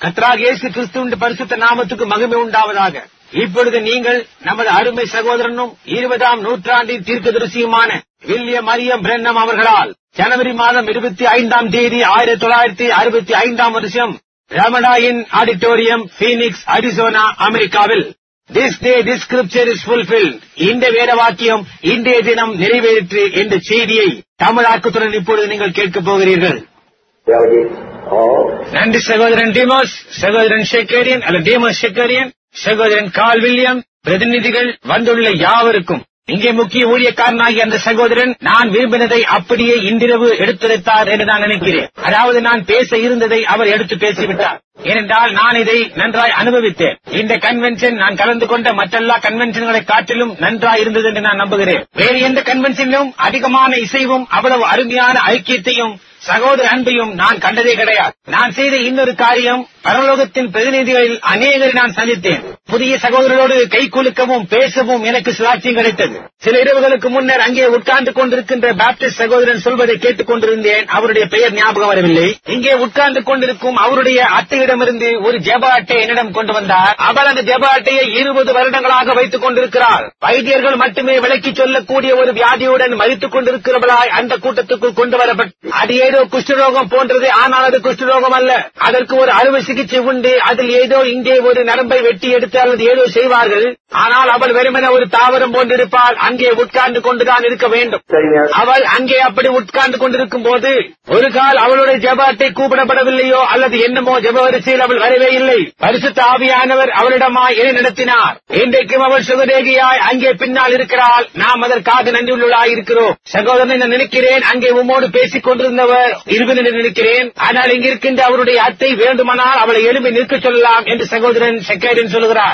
கத்ராக இயேசு கிறிஸ்துவின் பரிசுத்த நாமத்துக்கு மகிமை உண்டாவதாக இப்பொழுது நீங்கள் நமது அருமை சகோதரனும் இருபதாம் நூற்றாண்டின் தீர்க்கதரிசியுமான வில்லியம் மரியம் பிரன்னம் அவர்களால் ஜனவரி மாதம் இருபத்தி ஐந்தாம் தேதி ஆயிரத்தி தொள்ளாயிரத்தி அறுபத்தி ஐந்தாம் வருஷம் ரமடாயின் ஆடிட்டோரியம் பீனிக்ஸ் அரிசோனா அமெரிக்காவில் this day this scripture is fulfil இந்த வேத வாக்கியம் இன்றைய தினம் நிறைவேறிற்று என்ற செய்தியை தமிழாக்கத்துடன் இப்பொழுது நீங்கள் கேட்கப் போகிறீர்கள் delegates, all, நன்றி சகோதரன் டிமோஸ் சகோதரன் ஷெக்கேரியன் அல்ல டிமோஸ் ஷெக்கேரியன் சகோதரன் கால் வில்லியம் பிரதிநிதிகள் வந்துள்ள யாவருக்கும் இங்கே முக்கிய ஊழியக்காரனாகிய அந்த சகோதரன் நான் விரும்பினதை அப்படியே இன்றிரவு எடுத்துரைத்தார் என்று நான் நினைக்கிறேன் அதாவது நான் பேச இருந்ததை அவர் எடுத்து பேசிவிட்டார் ஏனென்றால் நான் இதை நன்றாய் அனுபவித்தேன் இந்த கன்வென்ஷன் நான் கலந்து கொண்ட மற்றெல்லா கன்வென்ஷன்களை காட்டிலும் நன்றாய் இருந்தது என்று நான் நம்புகிறேன் வேறு எந்த கன்வென்ஷனிலும் அதிகமான இசைவும் அவ்வளவு அருமையான ஐக்கியத்தையும் சகோதர அன்பையும் நான் கண்டதே கிடையாது நான் செய்த இன்னொரு காரியம் பரலோகத்தின் பிரதிநிதிகளில் அநேகரை நான் சந்தித்தேன் புதிய சகோதரரோடு கை குலுக்கவும் பேசவும் எனக்கு சுலாட்சியம் கிடைத்தது சில இரவுகளுக்கு முன்னர் அங்கே உட்கார்ந்து கொண்டிருக்கின்ற பாப்டிஸ்ட் சகோதரன் சொல்வதை கேட்டுக் கொண்டிருந்தேன் அவருடைய பெயர் ஞாபகம் வரவில்லை இங்கே உட்கார்ந்து கொண்டிருக்கும் அவருடைய அத்தையிடமிருந்து ஒரு ஜெப அட்டை என்னிடம் கொண்டு வந்தார் அவர் அந்த ஜெப அட்டையை இருபது வருடங்களாக வைத்துக் கொண்டிருக்கிறார் வைத்தியர்கள் மட்டுமே விளக்கி சொல்லக்கூடிய ஒரு வியாதியுடன் மறித்துக் கொண்டிருக்கிறவளாய் அந்த கூட்டத்துக்குள் கொண்டு வரப்பட்டு அது ஏதோ குஷ்டரோகம் போன்றது ஆனால் அது குஷ்டரோகம் அல்ல அதற்கு ஒரு அறுவை சிகிச்சை உண்டு அதில் ஏதோ இங்கே ஒரு நரம்பை வெட்டி எடுத்து அல்லது ஏதோ செய்வார்கள் ஆனால் அவள் வெறுமனே ஒரு தாவரம் போன்றிருப்பால் அங்கே உட்கார்ந்து கொண்டுதான் இருக்க வேண்டும் sitting there, அவள் அங்கே அப்படி உட்கார்ந்து கொண்டிருக்கும் போது ஒரு கால் அவளுடைய ஜெப அட்டை கூப்பிடப்படவில்லையோ அல்லது என்னமோ ஜெப வரிசையில் அவள் வரவே இல்லை பரிசுத்த ஆவியானவர் அவளிடமாய் இணை நடத்தினார் இன்றைக்கும் அவள் சுகதேகியாய் அங்கே பின்னால் இருக்கிறாள் நாம் அதற்காக நன்றியுள்ளாய் இருக்கிறோம் சகோதரன் நான் நினைக்கிறேன் அங்கே உம்மோடு பேசிக் கொண்டிருந்தவர் இருவில் என்று நினைக்கிறேன் ஆனால் இங்க இருக்கின்ற அவருடைய அத்தை வேண்டுமானால் அவளை எழுப்பி நிற்க சொல்லலாம் என்று சகோதரன் செக்கேடன் சொல்லுகிறார்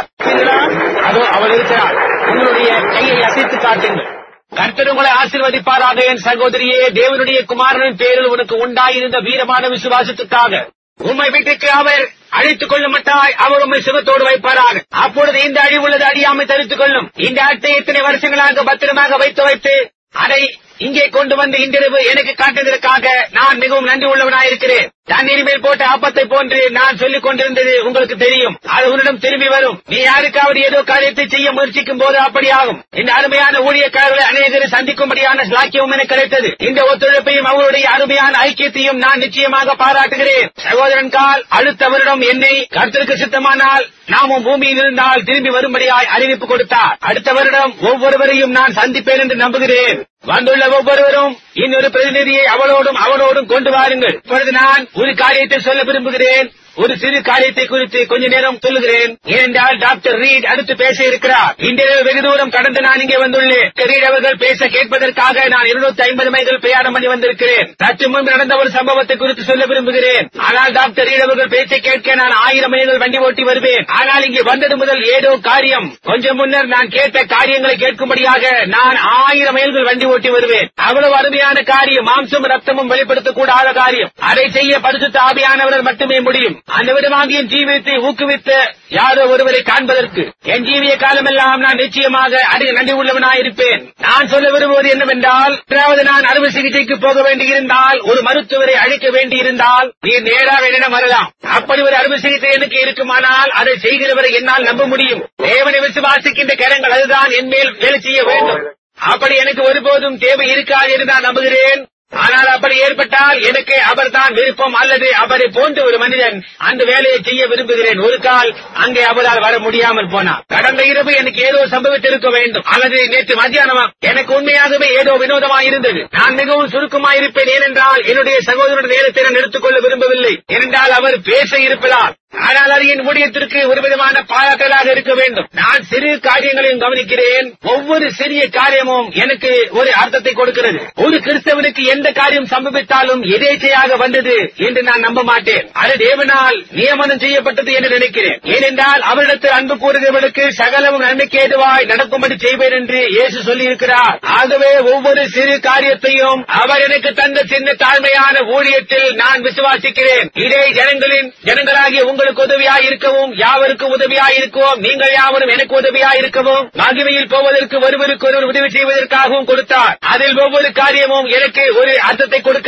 அதோ அவள் இருக்கிறாள் உங்களுடைய கையை அசைத்து காட்டுங்கள் கர்த்தர் உங்களை ஆசீர்வதிப்பாராக என் சகோதரியே தேவனுடைய குமாரனின் பேரில் உனக்கு உண்டாயிருந்த வீரமான விசுவாசத்துக்காக உம்மை வீட்டுக்கு அவர் அழைத்துக் கொள்ளும் மட்டாய் அவர் உண்மை சுகத்தோடு வைப்பாராக அப்பொழுது இந்த அழிவுள்ளது அழியாமை தடுத்துக் கொள்ளும் இந்த அட்டை இத்தனை வருஷங்களாக பத்திரமாக வைத்து வைத்து அதை இங்கே கொண்டு வந்து இன்றிரவு எனக்கு காட்டுவதற்காக நான் மிகவும் நன்றி உள்ளவனாயிருக்கிறேன் தண்ணீர் மேல் போட்ட ஆப்பத்தை போன்று நான் சொல்லிக் கொண்டிருந்தது உங்களுக்கு தெரியும் அது உன்னிடம் திரும்பி வரும் நீ யாருக்காவது ஏதோ காரியத்தை செய்ய முயற்சிக்கும் போது அப்படியாகும் இந்த அருமையான ஊழியக்காரர்களை அநேகரை சந்திக்கும்படியான சாக்கியமும் எனக்கு கிடைத்தது இந்த ஒத்துழைப்பையும் அவருடைய அருமையான ஐக்கியத்தையும் நான் நிச்சயமாக பாராட்டுகிறேன் சகோதரன் கால் அடுத்த வருடம் என்னை கருத்திற்கு சித்தமானால் நாமும் பூமியில் இருந்தால் திரும்பி வரும்படியாய் அறிவிப்பு கொடுத்தார் அடுத்த வருடம் ஒவ்வொருவரையும் நான் சந்திப்பேன் என்று நம்புகிறேன் வந்துள்ள ஒவ்வொருவரும் இன்னொரு பிரதிநிதியை அவளோடும் அவனோடும் கொண்டு வாருங்கள் இப்பொழுது நான் ஒரு காரியத்தை சொல்ல விரும்புகிறேன் ஒரு சிறு காரியத்தை குறித்து கொஞ்ச நேரம் சொல்லுகிறேன் ஏனென்றால் டாக்டர் ரீட் அடுத்து பேச இருக்கிறார் இன்றைய வெகு தூரம் கடந்து நான் இங்கே வந்துள்ளேன் ரீட் அவர்கள் பேச கேட்பதற்காக நான் இருநூத்தி ஐம்பது மைல்கள் பிரயாணம் பண்ணி வந்திருக்கிறேன் சற்று முன்பு நடந்த ஒரு சம்பவத்தை குறித்து சொல்ல விரும்புகிறேன் ஆனால் டாக்டர் ரீட் அவர்கள் பேச்சை கேட்க நான் ஆயிரம் மைல்கள் வண்டி ஓட்டி வருவேன் ஆனால் இங்கே வந்தது முதல் ஏதோ காரியம் கொஞ்சம் முன்னர் நான் கேட்ட காரியங்களை கேட்கும்படியாக நான் ஆயிரம் மைல்கள் வண்டி ஓட்டி வருவேன் அவ்வளவு அருமையான காரியம் மாம்சம் ரத்தமும் வெளிப்படுத்தக்கூடாத காரியம் அதை செய்ய பரிசுத்த ஆவியானவர் மட்டுமே முடியும் அந்த விதமாக என் ஜீவியத்தை ஊக்குவித்த யாரோ ஒருவரை காண்பதற்கு என் ஜீவிய காலமெல்லாம் நான் நிச்சயமாக அதிக நன்றி உள்ளவனாயிருப்பேன் நான் சொல்ல விரும்புவது என்னவென்றால் அதாவது நான் அறுவை சிகிச்சைக்கு போக வேண்டியிருந்தால் ஒரு மருத்துவரை அழைக்க வேண்டியிருந்தால் நீ நேராக என்னிடம் வரலாம் அப்படி ஒரு அறுவை சிகிச்சை எனக்கு இருக்குமானால் அதை செய்கிறவரை என்னால் நம்ப முடியும் தேவனை விசுவாசிக்கின்ற கரங்கள் அதுதான் என் மேல் வேலை செய்ய வேண்டும் அப்படி எனக்கு ஒருபோதும் தேவை இருக்காது என்று நான் நம்புகிறேன் ஆனால் அப்படி ஏற்பட்டால் எனக்கு அவர்தான் விருப்பம் அல்லது அவரை போன்ற ஒரு மனிதன் அந்த வேலையை செய்ய விரும்புகிறேன் ஒரு கால் அங்கே அவரால் வர முடியாமல் போனார் கடந்த இரவு எனக்கு ஏதோ சம்பவித்திருக்க வேண்டும் அல்லது நேற்று மத்தியானமா எனக்கு உண்மையாகவே ஏதோ வினோதமா இருந்தது நான் மிகவும் சுருக்கமாயிருப்பேன் ஏனென்றால் என்னுடைய சகோதரனுடைய நேரத்தை நான் எடுத்துக்கொள்ள விரும்பவில்லை ஏனென்றால் அவர் பேச இருப்பதால் ஆனால் அது என் ஊழியத்திற்கு ஒரு விதமான பாராட்டலாக இருக்க வேண்டும் நான் சிறு காரியங்களையும் கவனிக்கிறேன் ஒவ்வொரு சிறிய காரியமும் எனக்கு ஒரு அர்த்தத்தை கொடுக்கிறது ஒரு கிறிஸ்தவனுக்கு எந்த காரியம் சம்பவித்தாலும் எதேச்சையாக வந்தது என்று நான் நம்ப மாட்டேன் அது தேவனால் நியமனம் செய்யப்பட்டது என்று நினைக்கிறேன் ஏனென்றால் அவரிடத்தில் அன்பு கூறுகிறவர்களுக்கு சகலமும் நன்மைக்கு ஏதுவாய் நடக்கும்படி செய்வேன் என்று இயேசு சொல்லியிருக்கிறார் ஆகவே ஒவ்வொரு சிறு காரியத்தையும் அவர் எனக்கு தந்த சின்ன தாழ்மையான ஊழியத்தில் நான் விசுவாசிக்கிறேன் இதை ஜனங்களின் ஜனங்களாகிய உங்களுக்கு உதவியாய் இருக்கவும் யாவருக்கும் உதவியாய் இருக்கவும் நீங்கள் யாவரும் எனக்கு உதவியாய் இருக்கவும் மகிமையில் போவதற்கு ஒருவருக்கு ஒருவர் உதவி செய்வதற்காகவும் கொடுத்தார் அதில் ஒவ்வொரு காரியமும் எனக்கு ஒரு அர்த்தத்தை கொடுக்கிறது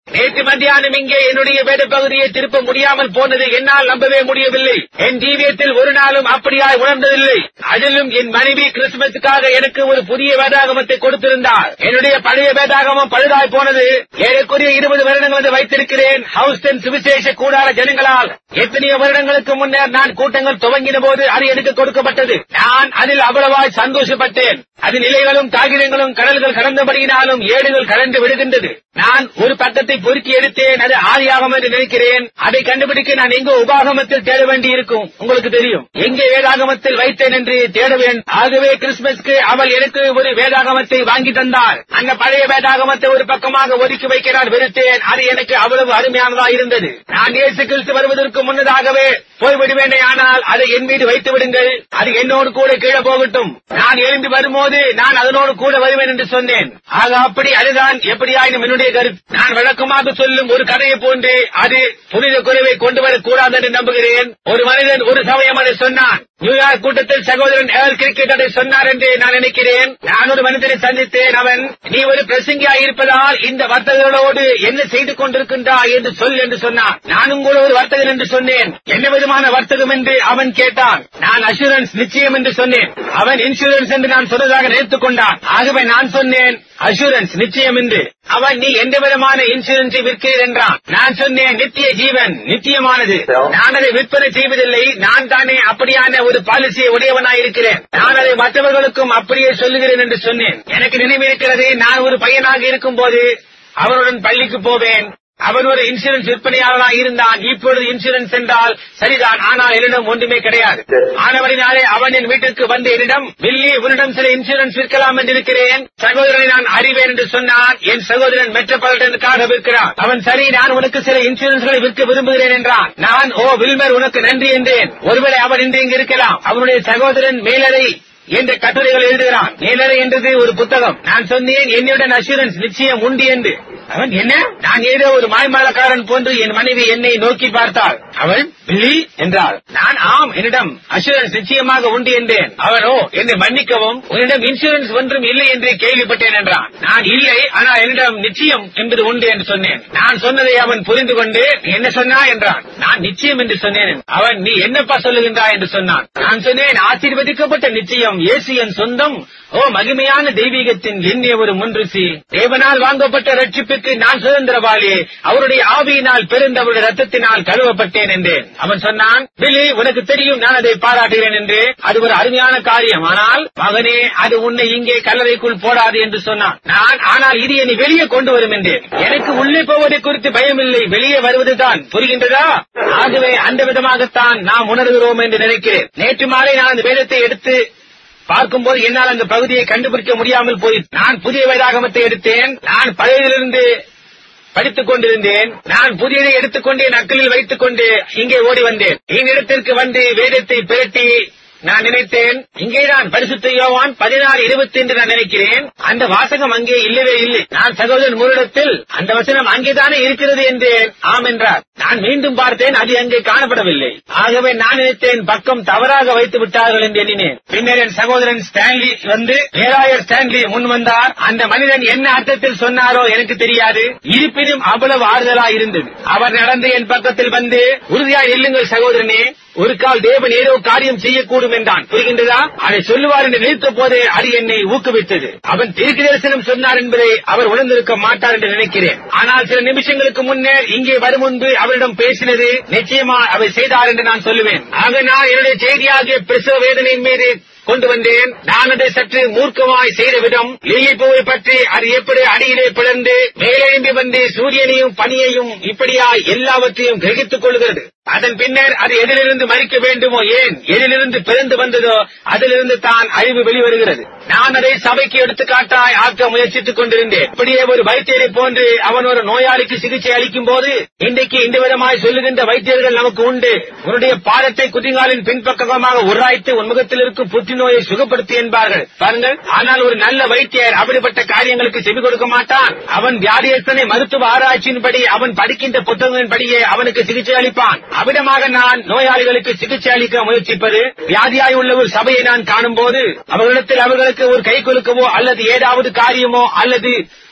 நேற்று மத்தியானம் இங்கே என்னுடைய வேத பகுதியை திருப்ப முடியாமல் போனது என்னால் நம்பவே முடியவில்லை என் ஜீவியத்தில் ஒரு நாளும் அப்படியாய் உணர்ந்ததில்லை அதிலும் என் மனைவி கிறிஸ்துமஸுக்காக எனக்கு ஒரு புதிய வேதாகமத்தை கொடுத்திருந்தார் என்னுடைய பழைய வேதாகமம் பழுதாய் போனது ஏறக்குறைய இருபது வருடங்கள் வந்து வைத்திருக்கிறேன் ஹவுஸ்டன் சுவிசேஷ கூடார ஜனங்களால் எத்தனையோ வருடங்களுக்கு முன்னர் நான் கூட்டங்கள் துவங்கின போது அது எனக்கு கொடுக்கப்பட்டது நான் அதில் அவ்வளவாய் சந்தோஷப்பட்டேன் அதில் இலைகளும் காகிதங்களும் கடல்கள் கடந்தபடியினாலும் ஏடுகள் கடந்து விடுகின்றது நான் ஒரு பக்கத்தை பொறுக்கி எடுத்தேன் அது ஆதியாகம் என்று நினைக்கிறேன் அதை கண்டுபிடிக்க நான் எங்கோ உபாகமத்தில் தேட வேண்டி இருக்கும் உங்களுக்கு தெரியும் எங்கே வேதாகமத்தில் வைத்தேன் என்று தேட வேண்டும் ஆகவே கிறிஸ்துமஸ்க்கு அவள் எனக்கு ஒரு வேதாகமத்தை வாங்கி தந்தார் அந்த பழைய வேதாகமத்தை ஒரு பக்கமாக ஒதுக்கி வைக்க நான் வெறுத்தேன் அது எனக்கு அவ்வளவு அருமையானதா இருந்தது நான் இயேசு கிறிஸ்து வருவதற்கு முன்னதாகவே போய்விடுவேனே ஆனால் அதை என் மீது வைத்து விடுங்கள் அது என்னோடு கூட கீழே போகட்டும் நான் எழுந்து வரும்போது நான் அதனோடு கூட வருவேன் என்று சொன்னேன் ஆக அப்படி அதுதான் எப்படியாயினும் என்னுடைய கருத்து நான் வழக்கமாக சொல்லும் ஒரு கதையை போன்று அது புனித குறைவை கொண்டு வரக்கூடாது என்று நம்புகிறேன் ஒரு மனிதன் ஒரு சமயம் அதை சொன்னான் நியூயார்க் கூட்டத்தில் சகோதரன் ஏல் கிரிக்கெட் அதை சொன்னார் என்று நான் நினைக்கிறேன் நான் ஒரு மனிதனை சந்தித்தேன் அவன் நீ ஒரு பிரசங்கியாய் இருப்பதால் இந்த வர்த்தகர்களோடு என்ன செய்து கொண்டிருக்கின்றாய் என்று சொல் என்று சொன்னான் நானும் கூட ஒரு வர்த்தகன் என்று சொன்னேன் என்ன விதமான வர்த்தகம் என்று அவன் கேட்டான் நான் அசூரன்ஸ் நிச்சயம் என்று சொன்னேன் அவன் இன்சூரன்ஸ் என்று நான் சொன்னதாக நினைத்துக் கொண்டான் ஆகவே நான் சொன்னேன் அசூரன்ஸ் நிச்சயம் என்று அவன் நீ எந்த விதமான இன்சூரன்ஸை விற்கிறீர் என்றான் நான் சொன்னேன் நித்திய ஜீவன் நித்தியமானது நான் அதை விற்பனை செய்வதில்லை நான் தானே அப்படியான ஒரு பாலிசியை உடையவனாய் இருக்கிறேன் நான் அதை மற்றவர்களுக்கும் அப்படியே சொல்லுகிறேன் என்று சொன்னேன் எனக்கு நினைவிருக்கிறது நான் ஒரு பையனாக இருக்கும் போது அவருடன் பள்ளிக்கு போவேன் அவன் ஒரு இன்சூரன்ஸ் விற்பனையாளராக இருந்தான் இப்பொழுது இன்சூரன்ஸ் என்றால் சரிதான் ஆனால் என்னிடம் ஒன்றுமே கிடையாது ஆனவரினாலே அவன் என் வீட்டிற்கு வந்து என்னிடம் வில்லி உன்னிடம் சில இன்சூரன்ஸ் விற்கலாம் என்று இருக்கிறேன் சகோதரனை நான் அறிவேன் என்று சொன்னான் என் சகோதரன் மெட்ரோபாலிட்டனுக்காக விற்கிறான் அவன் சரி நான் உனக்கு சில இன்சூரன்ஸ்களை விற்க விரும்புகிறேன் என்றான் நான் ஓ வில்மர் உனக்கு நன்றி என்றேன் ஒருவேளை அவன் இன்று இங்கு இருக்கலாம் அவனுடைய சகோதரன் மேலரை என்ற கட்டுரைகள் எழுதுகிறான் மேலரை என்றது ஒரு புத்தகம் நான் சொன்னேன் என்னுடன் அசூரன்ஸ் நிச்சயம் உண்டு என்று அவன் என்ன நான் ஏதோ ஒரு மாய்மாலக்காரன் போன்று என் மனைவி என்னை நோக்கி பார்த்தாள் அவள் பில்லி என்றாள் நான் ஆம் என்னிடம் அசூரன்ஸ் நிச்சயமாக உண்டு என்றேன் அவனோ என்னை மன்னிக்கவும் உன்னிடம் இன்சூரன்ஸ் ஒன்றும் இல்லை என்று கேள்விப்பட்டேன் என்றான் நான் இல்லை ஆனால் என்னிடம் நிச்சயம் என்பது உண்டு என்று சொன்னேன் நான் சொன்னதை அவன் புரிந்து கொண்டு "நீ என்ன சொன்னா என்றான் நான் நிச்சயம் என்று சொன்னேன் அவன் நீ என்னப்பா சொல்லுகின்றாய் என்று சொன்னான் நான் சொன்னேன் ஆசீர்வதிக்கப்பட்ட நிச்சயம் இயேசு என் சொந்தம் ஓ மகிமையான தெய்வீகத்தின் எண்ணிய ஒரு முன்ருசி தேவனால் வாங்கப்பட்ட ரட்சிப்புக்கு நான் சுதந்திரவாளி அவருடைய ஆவியினால் பிறந்த அவருடைய ரத்தத்தினால் கழுவப்பட்டேன் என்றேன் அவன் சொன்னான் பில்லி உனக்கு தெரியும் நான் அதை பாராட்டுகிறேன் என்று அது ஒரு அருமையான காரியம் ஆனால் மகனே அது உன்னை இங்கே கல்லறைக்குள் போடாது என்று சொன்னான் நான் ஆனால் இது என்னை வெளியே கொண்டு வரும் என்றேன் எனக்கு உள்ளே போவதை குறித்து பயமில்லை வெளியே வருவதுதான் புரிகின்றதா ஆகவே அந்த விதமாகத்தான் நாம் உணர்கிறோம் என்று நினைக்கிறேன் நேற்று மாலை நான் அந்த வேதத்தை எடுத்து பார்க்கும்போது என்னால் அந்த பகுதியை கண்டுபிடிக்க முடியாமல் போய் நான் புதிய வேதாகமத்தை எடுத்தேன் நான் பழையதிலிருந்து படித்துக் கொண்டிருந்தேன் நான் புதியதை எடுத்துக்கொண்டு என் அக்கலில் வைத்துக் கொண்டு இங்கே ஓடி வந்தேன் என்னிடத்திற்கு வந்து வேதத்தை பிரட்டி நான் நினைத்தேன் இங்கேதான் பரிசுத்த யோவான் பதினாறு இருபத்தி என்று நான் நினைக்கிறேன் அந்த வாசகம் அங்கே இல்லவே இல்லை நான் சகோதரன் முருடத்தில் அந்த வசனம் அங்கேதானே இருக்கிறது என்றேன் ஆம் என்றார் நான் மீண்டும் பார்த்தேன் அது அங்கே காணப்படவில்லை ஆகவே நான் நினைத்தேன் பக்கம் தவறாக வைத்து விட்டார்கள் என்று எண்ணினேன் பின்னர் என் சகோதரன் ஸ்டான்லி வந்து பேராயர் ஸ்டான்லி முன் வந்தார் அந்த மனிதன் என்ன அர்த்தத்தில் சொன்னாரோ எனக்கு தெரியாது இருப்பினும் அவ்வளவு ஆறுதலா இருந்தது அவர் நடந்து என் பக்கத்தில் வந்து உறுதியாய் இல்லுங்கள் சகோதரனே ஒரு கால் தேவன் ஏதோ காரியம் செய்யக்கூடும் என்றான் புரிகின்றதா அதை சொல்லுவார் என்று நினைத்த போதே அது என்னை ஊக்குவித்தது அவன் தீர்க்க தரிசனம் சொன்னார் என்பதை அவர் உணர்ந்திருக்க மாட்டார் என்று நினைக்கிறேன் ஆனால் சில நிமிஷங்களுக்கு முன்னர் இங்கே வரும் முன்பு அவரிடம் பேசினது நிச்சயமா அவை செய்தார் என்று நான் சொல்லுவேன் ஆக நான் என்னுடைய செய்தியாகிய பிரசவ வேதனையின் மீது கொண்டு வந்தேன் நான் அதை சற்று மூர்க்கமாய் செய்த விதம் லீலிப்பூவை பற்றி அது எப்படி அடியிலே பிளந்து மேலெழும்பி வந்து சூரியனையும் பனியையும் இப்படியாய் எல்லாவற்றையும் கிரகித்துக் கொள்கிறது அதன் பின்னர் அது எதிலிருந்து மறிக்க வேண்டுமோ ஏன் எதிலிருந்து பிறந்து வந்ததோ அதிலிருந்து தான் அழிவு வெளிவருகிறது நான் அதை சபைக்கு எடுத்துக்காட்டாய் ஆக்க முயற்சித்துக் கொண்டிருந்தேன் இப்படியே ஒரு வைத்தியரை போன்று அவன் ஒரு நோயாளிக்கு சிகிச்சை அளிக்கும் போது இன்றைக்கு இந்த விதமாய் சொல்லுகின்ற வைத்தியர்கள் நமக்கு உண்டு உன்னுடைய பாதத்தை குதிங்காலின் பின்பக்கமாக உராய்த்து உன் முகத்தில் இருக்கும் புற்றுநோயை சுகப்படுத்தி என்பார்கள் பாருங்கள் ஆனால் ஒரு நல்ல வைத்தியர் அப்படிப்பட்ட காரியங்களுக்கு செவி கொடுக்க மாட்டான் அவன் வியாதியஸ்தனை மருத்துவ ஆராய்ச்சியின்படி அவன் படிக்கின்ற புத்தகங்களின்படியே அவனுக்கு சிகிச்சை அளிப்பான் அவ்விடமாக நான் நோயாளிகளுக்கு சிகிச்சை அளிக்க முயற்சிப்பது வியாதியாய் உள்ள ஒரு சபையை நான் காணும் போது அவர்களிடத்தில் அவர்களுக்கு ஒரு கை கொடுக்கவோ அல்லது ஏதாவது காரியமோ அல்லது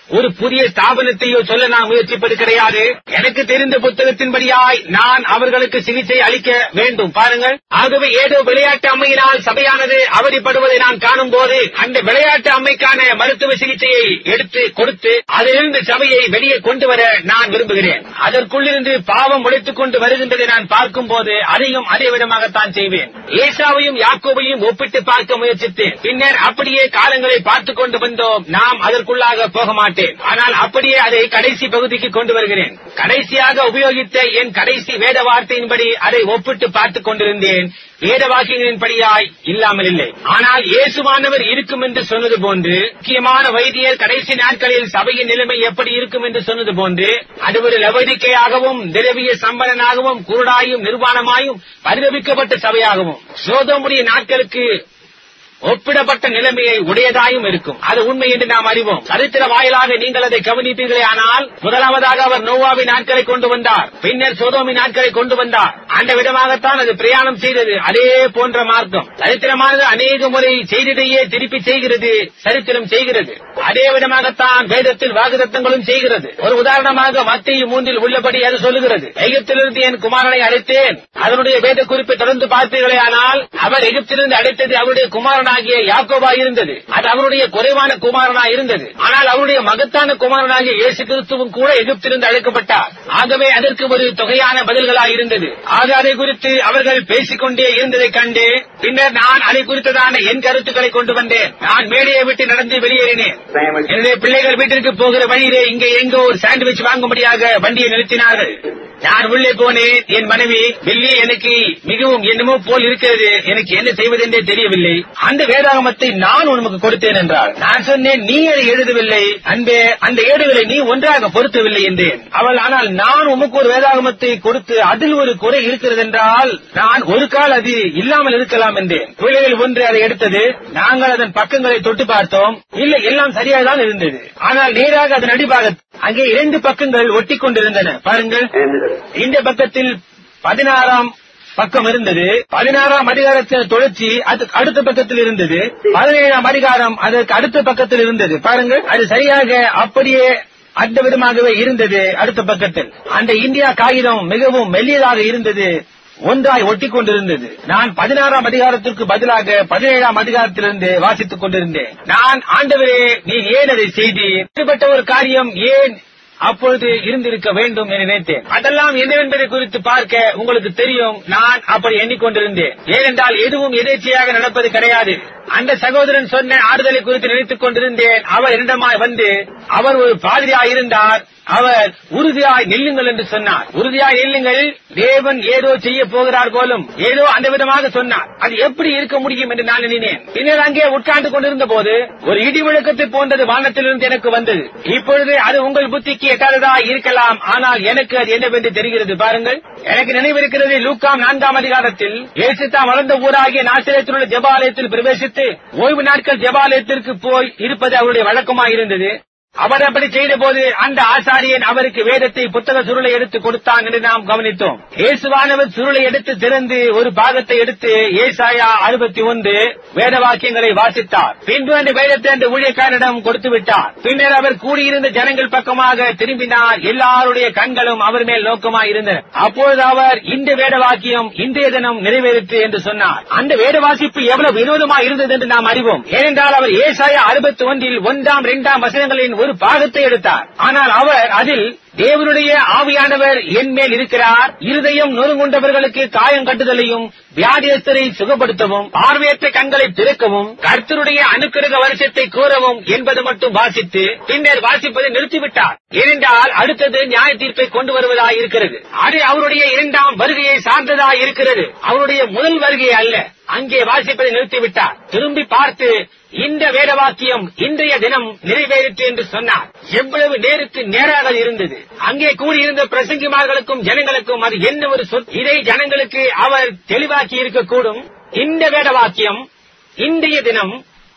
ஒரு புதிய ஸ்தாபனத்தையோ சொல்ல நான் முயற்சிப்பது கிடையாது எனக்கு தெரிந்த புத்தகத்தின்படியாய் நான் அவர்களுக்கு சிகிச்சை அளிக்க வேண்டும் பாருங்கள் ஆகவே ஏதோ விளையாட்டு அம்மையினால் சபையானது அவதிப்படுவதை நான் காணும் போது அந்த விளையாட்டு அம்மைக்கான மருத்துவ சிகிச்சையை எடுத்து கொடுத்து அதிலிருந்து சபையை வெளியே கொண்டு வர நான் விரும்புகிறேன் அதற்குள்ளிருந்து பாவம் உழைத்துக் கொண்டு வருகின்றதை நான் பார்க்கும் போது அதையும் அதே விதமாகத்தான் செய்வேன் ஏசாவையும் யாக்கோபையும் ஒப்பிட்டு பார்க்க முயற்சித்தேன் பின்னர் அப்படியே காலங்களை பார்த்துக் கொண்டு வந்தோம் நாம் அதற்குள்ளாக போக மாட்டேன் ஆனால் அப்படியே அதை கடைசி பகுதிக்கு கொண்டு வருகிறேன் கடைசியாக உபயோகித்த என் கடைசி வேத வார்த்தையின்படி அதை ஒப்பிட்டு பார்த்துக் கொண்டிருந்தேன் வேத வாக்கியங்களின்படியாய் இல்லாமல் இல்லை ஆனால் இயேசுவானவர் இருக்கும் என்று சொன்னது போன்று முக்கியமான வைத்தியர் கடைசி நாட்களில் சபையின் நிலைமை எப்படி இருக்கும் என்று சொன்னது போன்று அது ஒரு லவதிக்கையாகவும் திரவிய சம்பளனாகவும் குருடாயும் நிர்வாணமாயும் பரிதவிக்கப்பட்ட சபையாகவும் சோதமுடைய நாட்களுக்கு ஒப்பிடப்பட்ட நிலைமையை உடையதாயும் இருக்கும் அது உண்மை என்று நாம் அறிவோம் சரித்திர வாயிலாக நீங்கள் அதை கவனிப்பீர்களே ஆனால் முதலாவதாக அவர் நோவாவின் நாட்களை கொண்டு வந்தார் பின்னர் சோதோமின் நாட்களை கொண்டு வந்தார் அந்த விதமாகத்தான் அது பிரயாணம் செய்தது அதே போன்ற மார்க்கம் சரித்திரமானது அநேக முறை செய்ததையே திருப்பி செய்கிறது சரித்திரம் செய்கிறது அதே விதமாகத்தான் வேதத்தில் வாக்குதத்தங்களும் செய்கிறது ஒரு உதாரணமாக மத்திய மூன்றில் உள்ளபடி அது சொல்லுகிறது எகிப்திலிருந்து என் குமாரனை அழைத்தேன் அதனுடைய வேத குறிப்பை தொடர்ந்து பார்த்தீர்களே ஆனால் அவர் எகிப்திலிருந்து அழைத்தது அவருடைய குமாரனாகிய யாக்கோபா இருந்தது அது அவருடைய குறைவான குமாரனா இருந்தது ஆனால் அவருடைய மகத்தான குமாரனாகிய இயேசு கிறிஸ்துவும் கூட எகிப்திலிருந்து அழைக்கப்பட்டார் ஆகவே அதற்கு ஒரு தொகையான பதில்களா இருந்தது ஆக அதை குறித்து அவர்கள் பேசிக்கொண்டே இருந்ததை கண்டு பின்னர் நான் அதை குறித்ததான என் கருத்துக்களை கொண்டு வந்தேன் நான் மேடையை விட்டு நடந்து வெளியேறினேன் Sandwich. என்னுடைய பிள்ளைகள் வீட்டிற்கு போகிற வழியிலே இங்கே எங்கோ ஒரு சாண்ட்விச் வாங்கும்படியாக வண்டியை நிறுத்தினார்கள் நான் உள்ளே போனேன் என் மனைவி வெள்ளி எனக்கு மிகவும் என்னமோ போல் இருக்கிறது எனக்கு என்ன செய்வதென்றே தெரியவில்லை அந்த வேதாகமத்தை நான் உனக்கு கொடுத்தேன் என்றாள் நான் சொன்னேன் நீ அதை எழுதவில்லை அன்பே அந்த ஏடுகளை நீ ஒன்றாக பொருத்தவில்லை என்றேன் அவள் ஆனால் நான் உமக்கு ஒரு வேதாகமத்தை கொடுத்து அதில் ஒரு குறை இருக்கிறது என்றால் நான் ஒரு கால் அது இல்லாமல் இருக்கலாம் என்றேன் பிள்ளைகள் ஒன்று அதை எடுத்தது நாங்கள் அதன் பக்கங்களை தொட்டு பார்த்தோம் இல்லை எல்லாம் சரியாகதான் இருந்தது ஆனால் நேராக அதன் அடிபாக அங்கே இரண்டு பக்கங்கள் ஒட்டி கொண்டிருந்தன பாருங்கள் And இந்த பக்கத்தில் பதினாறாம் பக்கம் இருந்தது பதினாறாம் அதிகாரத்தின் தொடர்ச்சி அதுக்கு அடுத்த பக்கத்தில் இருந்தது பதினேழாம் அதிகாரம் அதற்கு அடுத்த பக்கத்தில் இருந்தது பாருங்கள் அது சரியாக அப்படியே அந்த விதமாகவே இருந்தது அடுத்த பக்கத்தில் அந்த இந்தியா காகிதம் மிகவும் மெல்லியதாக இருந்தது ஒன்றாய் ஒட்டி கொண்டிருந்தது நான் பதினாறாம் அதிகாரத்திற்கு பதிலாக பதினேழாம் அதிகாரத்திலிருந்து வாசித்துக் கொண்டிருந்தேன் நான் ஆண்டவரே நீ ஏன் அதை செய்தீர் இப்படிப்பட்ட ஒரு காரியம் ஏன் அப்பொழுது இருந்திருக்க வேண்டும் என நினைத்தேன் அதெல்லாம் என்னவென்பதை குறித்து பார்க்க உங்களுக்கு தெரியும் நான் அப்படி எண்ணிக்கொண்டிருந்தேன் ஏனென்றால் எதுவும் எதேச்சையாக நடப்பது கிடையாது அந்த சகோதரன் சொன்ன ஆறுதலை குறித்து நினைத்துக் கொண்டிருந்தேன் அவர் என்னிடமாய் வந்து அவர் ஒரு பாதிரியாய் இருந்தார் அவர் உறுதியாய் நில்லுங்கள் என்று சொன்னார் உறுதியாய் நில்லுங்கள் தேவன் ஏதோ செய்ய போகிறார் போலும் ஏதோ அந்த விதமாக சொன்னார் அது எப்படி இருக்க முடியும் என்று நான் எண்ணினேன் பின்னர் அங்கே உட்கார்ந்து கொண்டிருந்த போது ஒரு இடி முழக்கத்தை போன்றது வானத்திலிருந்து எனக்கு வந்தது இப்பொழுது அது உங்கள் புத்திக்கு எட்டாததா இருக்கலாம் ஆனால் எனக்கு அது என்னவென்று தெரிகிறது பாருங்கள் எனக்கு நினைவிருக்கிறது லூக்காம் நான்காம் அதிகாரத்தில் இயேசு தாம் வளர்ந்த ஊராகிய நாசிரியத்தில் உள்ள ஜெபாலயத்தில் பிரவேசித்து ஓய்வு நாட்கள் ஜெபாலயத்திற்கு போய் இருப்பது அவருடைய வழக்கமாய் இருந்தது அவர் அப்படி செய்த போது அந்த ஆசாரியன் அவருக்கு வேதத்தை புத்தக சுருளை எடுத்து கொடுத்தான் என்று நாம் கவனித்தோம் இயேசுவானவர் சுருளை எடுத்து திறந்து ஒரு பாகத்தை எடுத்து ஏசாயா அறுபத்தி ஒன்று வேத வாக்கியங்களை வாசித்தார் பின்பு அந்த வேதத்தை அந்த ஊழியக்காரனிடம் கொடுத்து விட்டார் பின்னர் அவர் கூடியிருந்த ஜனங்கள் பக்கமாக திரும்பினார் எல்லாருடைய கண்களும் அவர் மேல் நோக்கமாய் இருந்தன அப்பொழுது அவர் இந்த வேத வாக்கியம் இன்றைய தினம் நிறைவேறிற்று என்று சொன்னார் அந்த வேத வாசிப்பு எவ்வளவு வினோதமாய் இருந்தது என்று நாம் அறிவோம் ஏனென்றால் அவர் ஏசாயா அறுபத்தி ஒன்றில் ஒன்றாம் இரண்டாம் வசனங்களின் ஒரு பாகத்தை எடுத்தார் ஆனால் அவர் அதில் தேவனுடைய ஆவியானவர் என் மேல் இருக்கிறார் இருதயம் நொறுங்குண்டவர்களுக்கு காயம் கட்டுதலையும் வியாதியஸ்தரை சுகப்படுத்தவும் பார்வையற்ற கண்களை திறக்கவும் கர்த்தருடைய அனுக்கிரக வருஷத்தை கூறவும் என்பது மட்டும் வாசித்து பின்னர் வாசிப்பதை நிறுத்திவிட்டார் ஏனென்றால் அடுத்தது நியாய தீர்ப்பை கொண்டு வருவதாய் இருக்கிறது அது அவருடைய இரண்டாம் வருகையை சார்ந்ததாய் இருக்கிறது அவருடைய முதல் வருகை அல்ல அங்கே வாசிப்பதை நிறுத்திவிட்டார் திரும்பி பார்த்து இந்த வேதவாக்கியம் இன்றைய தினம் நிறைவேறிற்று என்று சொன்னார் எவ்வளவு நேருக்கு நேராக அது இருந்தது அங்கே கூடியிருந்த பிரசங்கிமார்களுக்கும் ஜனங்களுக்கும் அது என்ன ஒரு சொல் இதை ஜனங்களுக்கு அவர் தெளிவாக்கி இருக்கக்கூடும் இந்த வேதவாக்கியம் இன்றைய தினம்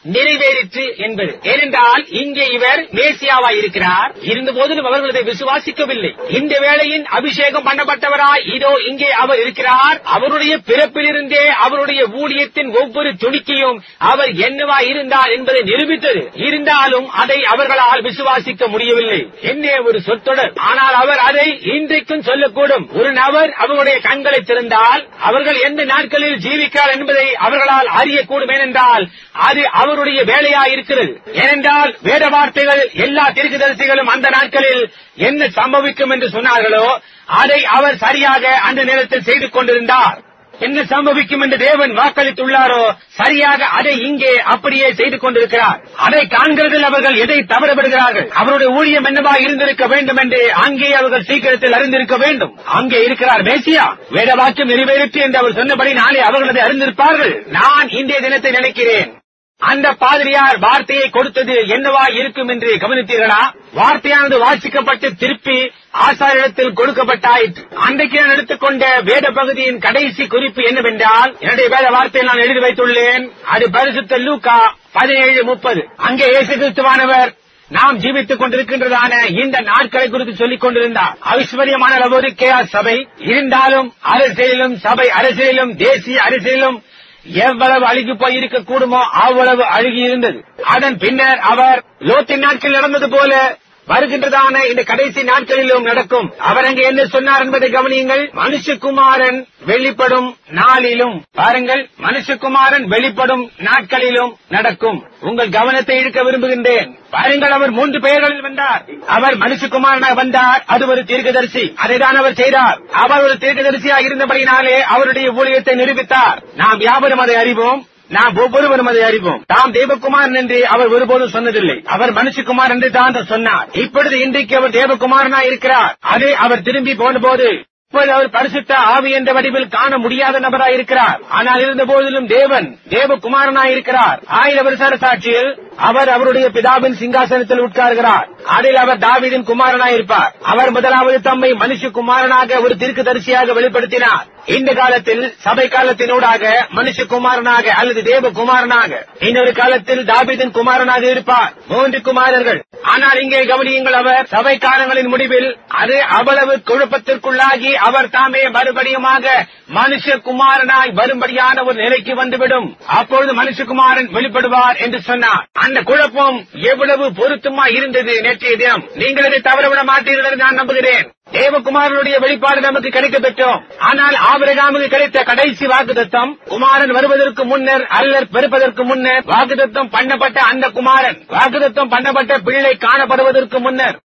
நிறைவேறிற்று என்பது ஏனென்றால் இங்கே இவர் மேசியாவாய் இருக்கிறார் இருந்த போதிலும் அவர்கள் இதை விசுவாசிக்கவில்லை இந்த வேளையின் அபிஷேகம் பண்ணப்பட்டவராய் இதோ இங்கே அவர் இருக்கிறார் அவருடைய பிறப்பிலிருந்தே அவருடைய ஊழியத்தின் ஒவ்வொரு துணிக்கையும் அவர் என்னவா இருந்தார் என்பதை நிரூபித்தது இருந்தாலும் அதை அவர்களால் விசுவாசிக்க முடியவில்லை என்ன ஒரு சொற்றொடர் ஆனால் அவர் அதை இன்றைக்கும் சொல்லக்கூடும் ஒரு நபர் அவருடைய கண்களை திறந்தால் அவர்கள் எந்த நாட்களில் ஜீவிக்கிறார் என்பதை அவர்களால் அறியக்கூடும் ஏனென்றால் அது அவருடைய வேலையாய் இருக்கிறது ஏனென்றால் வேத வார்த்தைகள் எல்லா தீர்க்கதரிசிகளும் அந்த நாட்களில் என்ன சம்பவிக்கும் என்று சொன்னார்களோ அதை அவர் சரியாக அந்த நேரத்தில் செய்து கொண்டிருந்தார் என்ன சம்பவிக்கும் என்று தேவன் வாக்களித்துள்ளாரோ சரியாக அதை இங்கே அப்படியே செய்து கொண்டிருக்கிறார் அதை காண்கிறதில் அவர்கள் எதை தவறப்படுகிறார்கள் அவருடைய ஊழியம் என்னவா இருந்திருக்க வேண்டும் என்று அங்கே அவர்கள் சீக்கிரத்தில் அறிந்திருக்க வேண்டும் அங்கே இருக்கிறார் மேசியா வேத வாக்கியம் நிறைவேறிற்று என்று அவர் சொன்னபடி நாளை அவர்கள் அதை அறிந்திருப்பார்கள் நான் இன்றைய தினத்தை நினைக்கிறேன் அந்த பாதிரியார் வார்த்தையை கொடுத்தது என்னவா இருக்கும் என்று கவனித்தீர்களா வார்த்தையானது வாசிக்கப்பட்டு திருப்பி ஆசாரிடத்தில் கொடுக்கப்பட்டாயிற்று அன்றைக்கு நான் எடுத்துக்கொண்ட வேத பகுதியின் கடைசி குறிப்பு என்னவென்றால் என்னுடைய வேத வார்த்தையை நான் எழுதி வைத்துள்ளேன் அது பரிசுத்த லூக்கா பதினேழு முப்பது அங்கே இயேசு கிறிஸ்துவானவர் நாம் ஜீவித்துக் கொண்டிருக்கின்றதான இந்த நாட்களை குறித்து சொல்லிக் கொண்டிருந்தார் ஐஸ்வர்யமான லவோரிக்கேயா சபை இருந்தாலும் அரசியலிலும் சபை அரசியலிலும் தேசிய அரசியலிலும் எவ்வளவு அழுகி போய் இருக்க கூடுமோ அவ்வளவு அழுகி இருந்தது அதன் பின்னர் அவர் லோத்தின் நாட்கள் நடந்தது போல வருகின்றதான இந்த கடைசி நாட்களிலும் நடக்கும் அவர் அங்கே என்ன சொன்னார் என்பதை கவனியுங்கள் மனுஷகுமாரன் வெளிப்படும் நாளிலும் பாருங்கள் மனுஷகுமாரன் வெளிப்படும் நாட்களிலும் நடக்கும் உங்கள் கவனத்தை இழுக்க விரும்புகின்றேன் பாருங்கள் அவர் மூன்று பெயர்களில் வந்தார் அவர் மனுஷகுமாரனாக வந்தார் அது ஒரு தீர்க்கதரிசி அதைதான் அவர் செய்தார் அவர் ஒரு தீர்க்கதரிசியாக இருந்தபடினாலே அவருடைய ஊழியத்தை நிரூபித்தார் நாம் யாவரும் அதை அறிவோம் நாம் ஒவ்வொருவரும் அதை அறிவோம் தாம் தேவகுமாரன் என்று அவர் ஒருபோதும் சொன்னதில்லை அவர் மனுஷகுமார் என்று தான் சொன்னார் இப்பொழுது இன்றைக்கு அவர் தேவகுமாரனா இருக்கிறார் அதை அவர் திரும்பி போன போது இப்போது அவர் பரிசுத்த ஆவி என்ற வடிவில் காண முடியாத நபராய் இருக்கிறார் ஆனால் இருந்த போதிலும் தேவன் தேவகுமாரனாய் இருக்கிறார் ஆயிர வருஷ சாட்சியில் அவர் அவருடைய பிதாவின் சிங்காசனத்தில் உட்கார்கிறார் அதில் அவர் தாவீதின் குமாரனாய் இருப்பார் அவர் முதலாவது தம்மை மனுஷ குமாரனாக ஒரு தீர்க்கதரிசியாக வெளிப்படுத்தினார் இந்த காலத்தில் சபை காலத்தினூடாக மனுஷ குமாரனாக அல்லது தேவ குமாரனாக இன்னொரு காலத்தில் தாபீதின் குமாரனாக இருப்பார் மூன்று குமாரர்கள் ஆனால் இங்கே கவனியுங்கள் அவர் சபை காலங்களின் முடிவில் அது அவ்வளவு குழப்பத்திற்குள்ளாகி அவர் தாமே மறுபடியுமாக மனுஷ குமாரனாய் வரும்படியான ஒரு நிலைக்கு வந்துவிடும் அப்பொழுது மனுஷகுமாரன் வெளிப்படுவார் என்று சொன்னார் அந்த குழப்பம் எவ்வளவு பொருத்தமா இருந்தது நேற்றைய தினம் நீங்கள் அதை தவறவிட மாட்டீர்கள் என்று நான் நம்புகிறேன் தேவகுமாரனுடைய வெளிப்பாடு நமக்கு கிடைக்க பெற்றோம் ஆனால் ஆபிரகாமுக்கு கிடைத்த கடைசி வாக்குத்தத்தம் குமாரன் வருவதற்கு முன்னர் அல்லர் பெருப்பதற்கு முன்னர் வாக்குத்தத்தம் பண்ணப்பட்ட அந்த குமாரன் வாக்குத்தத்தம் பண்ணப்பட்ட பிள்ளை காணப்படுவதற்கு முன்னர்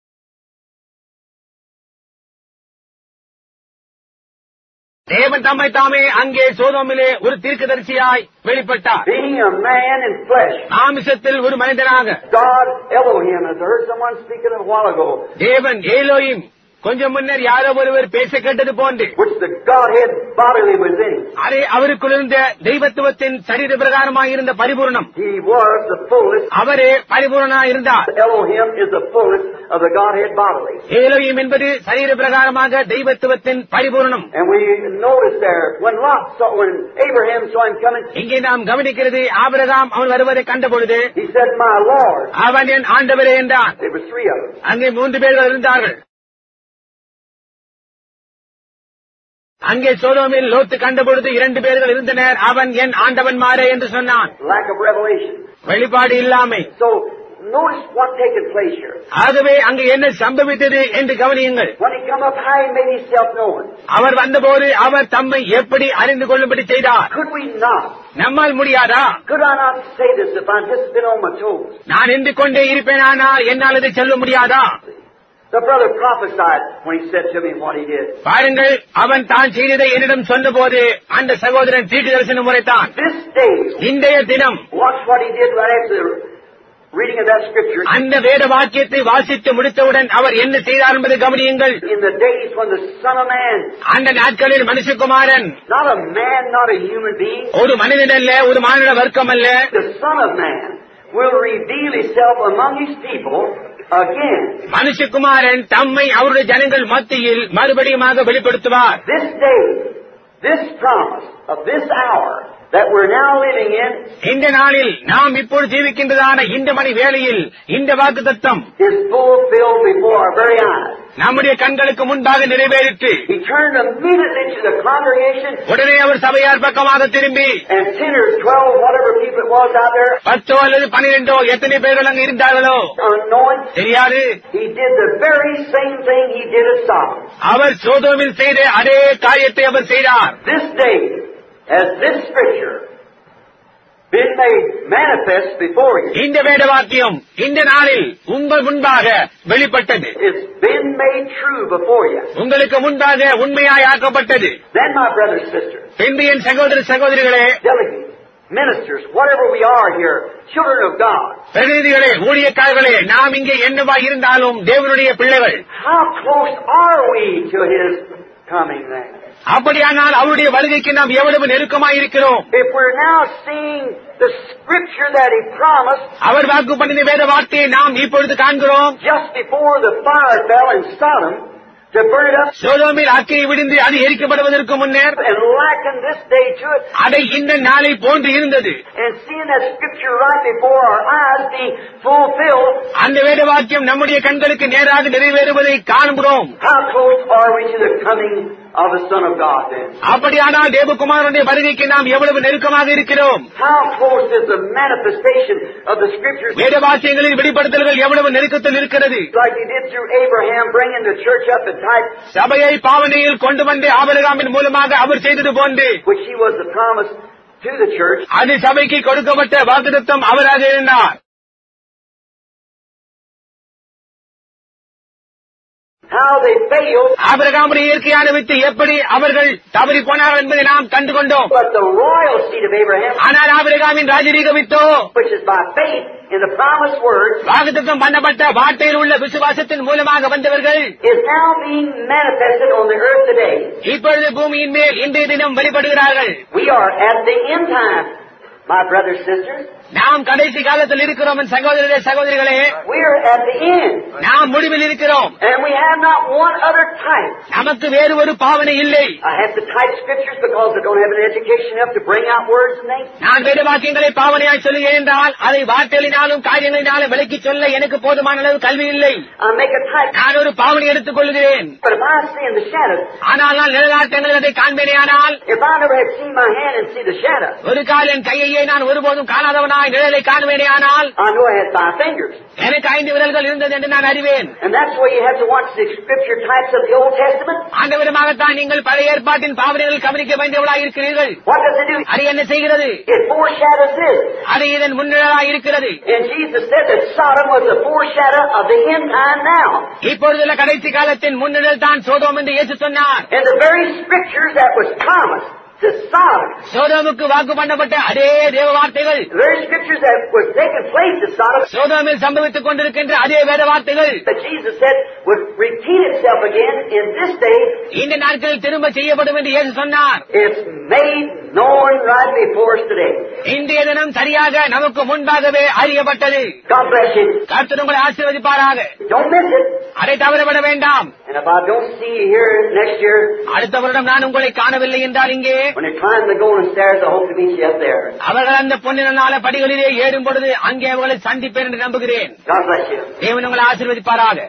தேவன் தம்மை தாமே அங்கே சோதோமிலே ஒரு தீர்க்கதரிசியாய் வெளிப்பட்டார் Being a man in flesh, ஆமிசத்தில் ஒரு மனிதனாக God Elohim, as I heard someone speaking a while ago, தேவன் ஏலோயும் கொஞ்சம் முன்னர் யாரோ ஒருவர் பேச கேட்டது போன்று which the Godhead bodily was in him. அதை அவருக்குள் இருந்த தெய்வத்துவத்தின் சரீர பிரகாரமாக இருந்த பரிபூர்ணம் He was the fullness. அவரே பரிபூர்ணனாக இருந்தார் Elohim is the fullness of the Godhead bodily. ஏலோயும் என்பது சரீர பிரகாரமாக தெய்வத்துவத்தின் பரிபூர்ணம் And we notice there, when Lot saw, when Abraham saw him coming, இங்கே நாம் கவனிக்கிறது ஆபிரகாம் அவன் வருவதை கண்ட பொழுது he said, My Lord. அவன் என் ஆண்டவரே என்றான் There were three of them. அங்கே மூன்று பேர்கள் இருந்தார்கள் அங்கே சோதோமில் லோத்து கண்டபொழுது இரண்டு பேர்கள் இருந்தனர் அவன் என் ஆண்டவன் மாறே என்று சொன்னான் Lack of revelation. வெளிப்பாடு இல்லாமை So, notice what taken place here. ஆகவே அங்கு என்ன சம்பவித்தது என்று கவனியுங்கள் When he come up high, he made himself known. அவர் வந்தபோது அவர் தம்மை எப்படி அறிந்து கொள்ளும்படி செய்தார் Could we not? நம்மால் முடியாதா Could I not say this if I'd just been on my toes? நான் நின்று கொண்டே இருப்பேனானா என்னால் இதை சொல்ல முடியாதா The brother prophesied when he said to me what he did. பாருங்கள் அவன் தான் செய்ததை என்னிடம் சொன்னபோது அந்த சகோதரன் தீட்டு தரிசனம் முறைத்தான் This day, இன்றைய தினம் watch what he did right after the reading of that scripture. அந்த வேத வாக்கியத்தை வாசித்து முடித்தவுடன் அவர் என்ன செய்தார் என்பதை கவனியுங்கள் In the days when the Son of Man, அந்த நாட்களில் மனுஷகுமாரன் not a man, not a human being, ஒரு மனிதன் அல்ல ஒரு மாநில வர்க்கம் அல்ல the Son of Man will reveal himself among his people again. மனுஷகுமாரன் தம்மை அவருடைய ஜனங்கள் மத்தியில் மறுபடியுமாக வெளிப்படுத்துவார் This day, this promise of this hour that we're now living in இந்த நாளில் நாம் இப்பொழுது ஜீவிக்கின்றதான இந்த மணி வேளையில் இந்த வாக்கு தத்தம் is fulfilled before our very eyes. நம்முடைய கண்களுக்கு முன்பாக நிறைவேறிற்று He turned immediately to the congregation உடனே அவர் சபையார் பக்கமாக திரும்பி and ten or twelve, whatever people it was out there, பத்தோ அல்லது பனிரெண்டோ எத்தனை பேர்கள் அங்கு இருந்தார்களோ unknowing, தெரியாது he did the very same thing he did at Sodom. அவர் சோதோமில் செய்த அதே காரியத்தை அவர் செய்தார் This day has this scripture been made manifest before you. இந்த வேத வாக்கியம் இந்த நாளில் உங்கள் முன்பாக வெளிப்பட்டது It's been made true before you. உங்களுக்கு முன்பாக உண்மையாய் ஆக்கப்பட்டது Then, my brothers and sisters, பின்பு என் சகோதர சகோதரிகளே delegates, ministers, whatever we are here, children of God, பிரதிநிதிகளே ஊழியக்காரர்களே நாம் இங்கே என்னவா இருந்தாலும் தேவனுடைய பிள்ளைகள் how close are we to His coming then? அப்படியானால் அவருடைய வருகைக்கு நாம் எவ்வளவு நெருக்கமாய் இருக்கிறோம் If we're now seeing the scripture that He promised அவர் வாக்கு பண்ணின வேத வார்த்தையை நாம் இப்பொழுது காண்கிறோம் just before the fire fell in Sodom to burn it up சோதோமில் அக்கினி விடிந்து அது எரிக்கப்படுவதற்கு முன்னர் and liken this day to it, அதை இந்த நாளை போன்று இருந்தது and seeing that scripture right before our eyes being fulfilled, அந்த வேத வாக்கியம் நம்முடைய கண்களுக்கு நேராக நிறைவேறுவதை காண்கிறோம் how close are we to the coming of the Son of God then? அப்படியானால் தேவகுமாரனுடைய வருகைக்கு நாம் எவ்வளவு நெருக்கமாக இருக்கிறோம் How close is the manifestation of the scriptures வேத வாக்கியங்களின் வெளிப்படுத்தல்கள் எவ்வளவு நெருக்கத்தில் இருக்கிறது like he did through Abraham, bringing the church up in type, சபையை பாவனையில் கொண்டு வந்து ஆபரகாமின் மூலமாக அவர் செய்தது போன்று which he was the promise to the church. அது சபைக்கு கொடுக்கப்பட்ட வாக்குத்தத்தம் அவராக இருந்தார் How they failed, ஆபரகாமுடைய இயற்கையான விட்டு எப்படி அவர்கள் தவறி போனார்கள் என்பதை நாம் கண்டுகொண்டோம் but the royal seed of Abraham, ஆனால் ஆபரகாமின் ராஜரீக வித்தோ which is by faith in the promised word, வாக்குத்தத்தம் பண்ணப்பட்ட வார்த்தையில் உள்ள விசுவாசத்தின் மூலமாக வந்தவர்கள் is now being manifested on the earth today. இப்பொழுது பூமியின் மேல் இன்றைய தினம் வெளிப்படுகிறார்கள் We are at the end time, my brothers and sisters. நாம் கடைசி காலத்தில் இருக்கிறோம் என் சகோதரரே சகோதரிகளே We are at the end. நாம் முடிவில் இருக்கிறோம் And we have not one other type. நமக்கு வேறு ஒரு பாவனை இல்லை I have to type scriptures because I don't have an education enough to bring out words and things. நான் வேத வாக்கியங்களை பாவனையாய் சொல்லுகிறேன் என்றால் அதை வார்த்தைகளினாலும் காரியங்களினாலும் விளக்கி சொல்ல எனக்கு போதுமான அளவு கல்வி இல்லை I make a type. நான் ஒரு பாவனை எடுத்துக் கொள்கிறேன் But if I see in the shadows, ஆனால் நான் நிழலாட்டங்களில் அதை காண்பேனே ஆனால் if I never had seen my hand and see the shadow, ஒரு கால் என் கையையே நான் ஒருபோதும் காணாதவனாய் நிழலை காணுவேனே ஆனால் I know I had five fingers. எனக்கு ஐந்து விரல்கள் இருந்தது என்று நான் அறிவேன் And that's why you have to watch the scripture types of the Old Testament. அந்த விதமாகத்தான் நீங்கள் பழைய ஏற்பாட்டின் பாவனைகள் கவனிக்க வேண்டியவளாய் இருக்கிறீர்கள் What does it do? அது என்ன செய்கிறது It foreshadows this. அது இதன் முன்னிழலாய் இருக்கிறது And Jesus said that Sodom was a foreshadow of the end time now. இப்பொழுதுள்ள கடைசி காலத்தின் முன்னிழல் தான் சோதோம் என்று இயேசு சொன்னார் And the very scriptures that was promised to Sodom, சோதோமுக்கு வாக்கு பண்ணப்பட்ட அதே தேவ வார்த்தைகள் the very scriptures that was taking place at Sodom, சோதோமில் சம்பவித்துக் கொண்டிருக்கின்ற அதே வேத வார்த்தைகள் that Jesus said would repeat itself again in this day, இந்த நாட்களில் திரும்ப செய்யப்படும் என்று இயேசு சொன்னார் it's made known right before us today. இன்றைய தினம் சரியாக நமக்கு முன்பாகவே அறியப்பட்டது God bless you. கர்த்தர் உங்களை ஆசீர்வதிப்பாராக Don't miss it. அதை தவறவிட வேண்டாம் And if I don't see you here next year, அடுத்த வருடம் நான் உங்களை காணவில்லை என்றால் இங்கே when you climb the golden stairs, I hope to meet you up there. அவர்கள் அந்த பொன்னினால படிகளிலே ஏறும் பொழுது அங்கே அவர்களை சந்திப்பேன் என்று நம்புகிறேன் God bless you. தேவன் உங்களை ஆசீர்வதிப்பாராக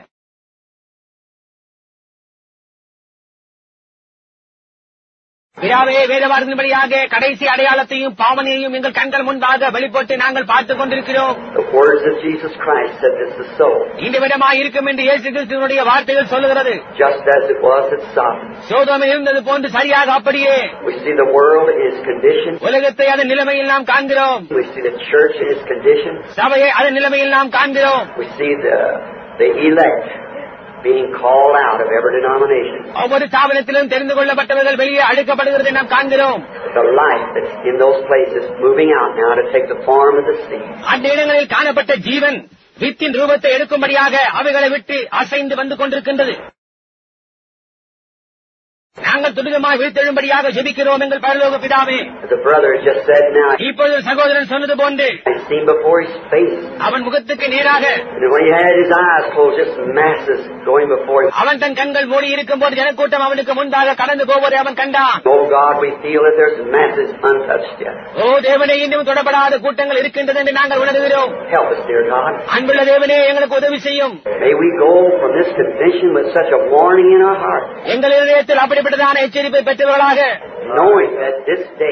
பிதாவே வேதவாரத்தின்படியாக கடைசி அடையாளத்தையும் பாவனையையும் எங்கள் கண்கள் முன்பாக வெளிப்பட்டு நாங்கள் பார்த்துக் கொண்டிருக்கிறோம் The words of Jesus Christ said this is so, இந்த விதமாக இருக்கும் என்று இயேசு கிறிஸ்துவனுடைய வார்த்தைகள் சொல்லுகிறது just as it was at Sodom. சோதோமில் இருந்தது போன்று சரியாக அப்படியே We see the world in its condition. உலகத்தை அதன் நிலைமையில் நாம் காண்கிறோம் We see the church in its condition. சபையை அதன் நிலைமையில் நாம் காண்கிறோம் We see the, the elect being called out of every denomination. ஒவ்வொரு ஸ்தாபனத்திலும் தெரிந்து கொள்ளப்பட்டவர்கள் வெளியே அழைக்கப்படுகிறதை நாம் காண்கிறோம் The life that's in those places moving out now to take the form of the seed. அந்த இடங்களில் காணப்பட்ட ஜீவன் வித்தின் ரூபத்தை எடுக்கும்படியாக அவைகளை விட்டு அசைந்து வந்து கொண்டிருக்கின்றது நாங்கள் துரிதமாய் விழித்தெழும்படியாக ஜெபிக்கிறோம் எங்கள் பரலோக பிதாவே As the brother has just said now, இப்பொழுது சகோதரன் சொன்னது போன்று I seen before his face. அவன் முகத்துக்கு நேராக And when he had his eyes closed, just masses going before him. அவன் தன் கண்கள் மூடி இருக்கும் போது ஜனக்கூட்டம் அவனுக்கு முன்பாக கடந்து போவதை அவன் கண்டான் Oh God, we feel that there's masses untouched yet. ஓ தேவனே இன்னும் தொடப்படாத கூட்டங்கள் இருக்கின்றது என்று நாங்கள் உணர்கிறோம் Help us, dear God. அன்புள்ள தேவனே எங்களுக்கு உதவி செய்யும் May we go from this convention with such a warning in our heart, எங்கள் இதயத்தில் அப்படிப்பட்டதான எச்சரிப்பை பெற்றவர்களாக knowing that this day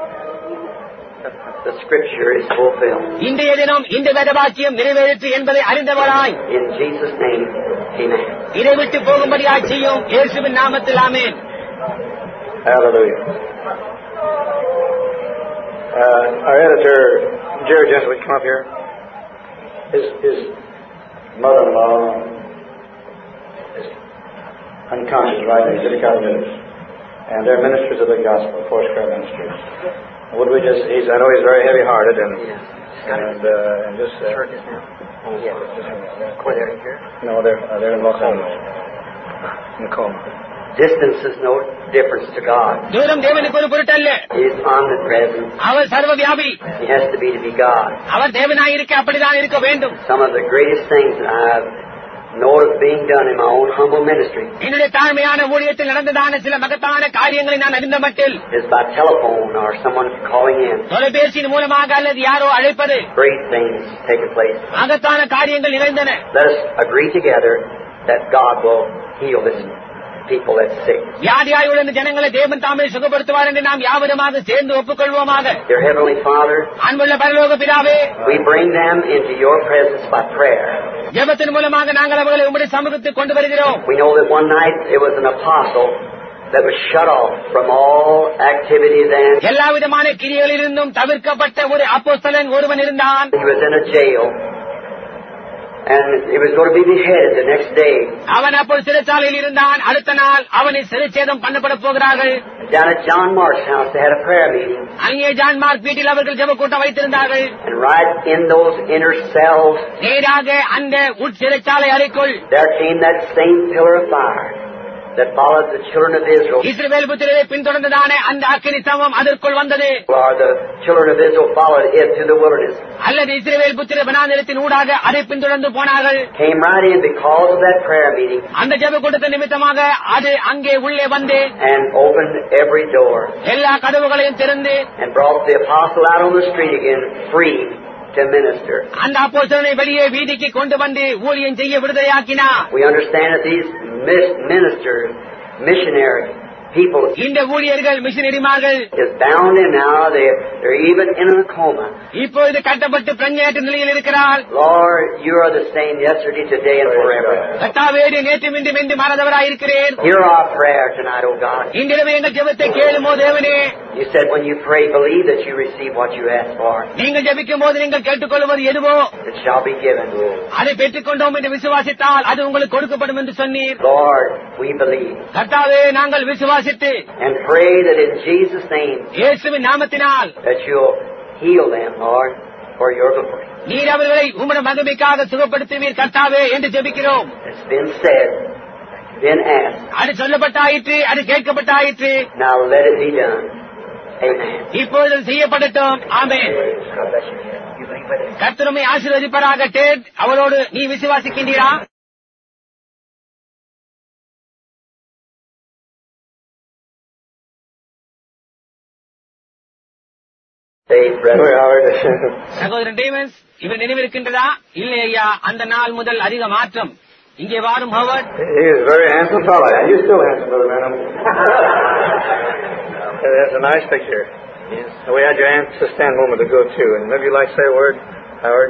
the Scripture is fulfilled. இன்றைய தினம் இந்த வேதவாக்கியம் நிறைவேறிற்று என்பதை அறிந்தவராய் In Jesus' name, Amen. இதை விட்டு போகும்படியாய் செய்யும் இயேசுவின் நாமத்தில் ஆமென் Hallelujah. Uh, our editor, Jerry Jensen, would you come up here? His, his mother-in-law is unconscious right now. He's in the minutes. And they're ministers of the gospel, Foursquare Ministries. Would we just, he's, I know he's very heavy-hearted and, and, uh, and just, uh, no, they're, uh, they're in Los Angeles. In a coma. Distance is no difference to God. தூரம் தேவனுக்கு ஒரு பொருட்டல்ல He is omnipresent. அவர் சர்வ வியாபி He has to be to be God. அவர் தேவனாய் இருக்க அப்படிதான் இருக்க வேண்டும் Some of the greatest things that I've known of being done in my own humble ministry என்னுடைய தாழ்மையான ஊழியத்தில் நடந்ததான சில மகத்தான காரியங்களை நான் அறிந்த மட்டில் is by telephone or someone calling in. தொலைபேசியின் மூலமாக அல்லது யாரோ அழைப்பது Great things taking place. மகத்தான காரியங்கள் நிகழ்ந்தன Let us agree together that God will heal this people that's sick. வியாதியாய் உள்ள இந்த ஜனங்களை தேவன் தாமே சுகப்படுத்துவார் என்று நாம் யாவருமாக சேர்ந்து ஒப்புக்கொள்வோமாக Dear Heavenly Father, அன்புள்ள பரலோக பிதாவே we bring them into your presence by prayer. ஜெபத்தின் மூலமாக நாங்கள் அவர்களை உங்களுடைய சமூகத்துக்கு கொண்டு வருகிறோம் We know that one night there was an apostle that was shut off from all activities and எல்லா விதமான கிரியைகளிலிருந்தும் தவிர்க்கப்பட்ட ஒரு அப்போஸ்தலன் ஒருவன் இருந்தான் he was in a jail. And he was going to be beheaded the next day. அவன் அப்போது சிறைச்சாலையில் இருந்தான் அடுத்த நாள் அவனை சிறைச்சேதம் பண்ணப்பட போகிறார்கள் Down at John Mark's house, they had a prayer meeting. அங்கே ஜான் மார்க் வீட்டில் அவர்கள் ஜெப கூட்டம் வைத்திருந்தார்கள் And right in those inner cells, நேராக அந்த உட்சிறைச்சாலை அறைக்குள் there came that same pillar of fire that followed the children of Israel. இஸ்ரவேல் புத்திரரை பின்தொடர்ந்ததான அந்த அக்கினி சமம் அதற்குள் வந்தது Or the children of Israel followed it through the wilderness. அல்லது இஸ்ரவேல் புத்திர வனாந்திரத்தின் ஊடாக அதை பின்தொடர்ந்து போனார்கள் Came right in because of that prayer meeting அந்த ஜெப கூட்டத்தின் நிமித்தமாக அது அங்கே உள்ளே வந்து and opened every door எல்லா கதவுகளையும் திறந்து and brought the apostle out on the street again free to minister. அந்த அப்போஸ்தலனை வெளியே வீதிக்கு கொண்டு வந்து ஊழியம் செய்ய விடுதலையாக்கினார் We understand that these mis- ministers, missionary people, இந்த ஊழியர்கள் மிஷினரிமார்கள் is bound in now. They're, they're even in a coma. இப்பொழுது கட்டப்பட்டு பிரஞ்சேற்ற நிலையில் இருக்கிறார் Lord, you are the same yesterday, today, and forever. கத்தாவேடு நேற்று மீண்டும் என்று மறந்தவராயிருக்கிறேன் Hear our prayer tonight, O God. இன்றிரவு எங்கள் ஜெபத்தை கேளுமோ தேவனே You said when you pray, believe that you receive what you ask for. நீங்கள் ஜெபிக்கும் போது நீங்கள் கேட்டுக்கொள்வது எதுவோ It shall be given. அதை பெற்றுக்கொண்டோம் என்று விசுவாசித்தால் அது உங்களுக்கு கொடுக்கப்படும் என்று சொன்னீர் Lord, we believe. கர்த்தாவே நாங்கள் விசுவாசித்து And pray that in Jesus' name இயேசுவின் நாமத்தினால் that you'll heal them, Lord, for your glory. நீர் அவர்களை உமது மகிமைக்காக சுகப்படுத்துவீர் கர்த்தாவே என்று ஜெபிக்கிறோம் It's been said, been asked. அது சொல்லப்பட்டாயிற்று அது கேட்கப்பட்டாயிற்று Now let it be done. Amen. இப்பொழுது அது செய்யப்படட்டும் ஆமென் God bless you. You believe with it? கர்த்தருமை ஆசீர்வதிப்பராக டேட் அவரோடு நீ விசுவாசிக்கின்றீரா Say, brother. Very hard. சகோதரன் டேவன்ஸ் இவர் நினைவிருக்கின்றதா இல்லை ஐயா அந்த நாள் முதல் அதிக மாற்றம் இங்கே வாரும் Howard he is a very handsome fellow. And you're still handsome, Brother Branham. That's a nice picture. Yes. And we had your aunt to stand a moment ago, too. And maybe you'd like to say a word, Howard?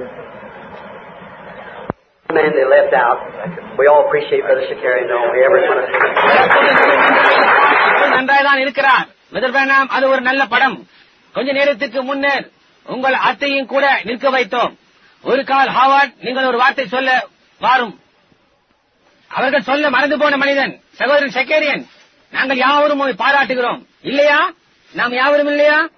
Man they left out. We all appreciate Brother Shakarian, don't we? Every one of us. நன்றாய்தான் இருக்கிறார் மிதர் வேணாம் அது ஒரு நல்ல படம் கொஞ்ச நேரத்துக்கு முன்னர் உங்கள் அத்தையும் கூட நிற்க வைத்தோம் ஒரு கால் ஹாவார்ட் நீங்கள் ஒரு வார்த்தை சொல்ல வாரும் அவர்கள் சொல்ல மறந்து போன மனிதன் சகோதரன் செக்கேரியன் நாங்கள் யாவரும் உம்மை பாராட்டுகிறோம் இல்லையா நாம் யாவரும் இல்லையா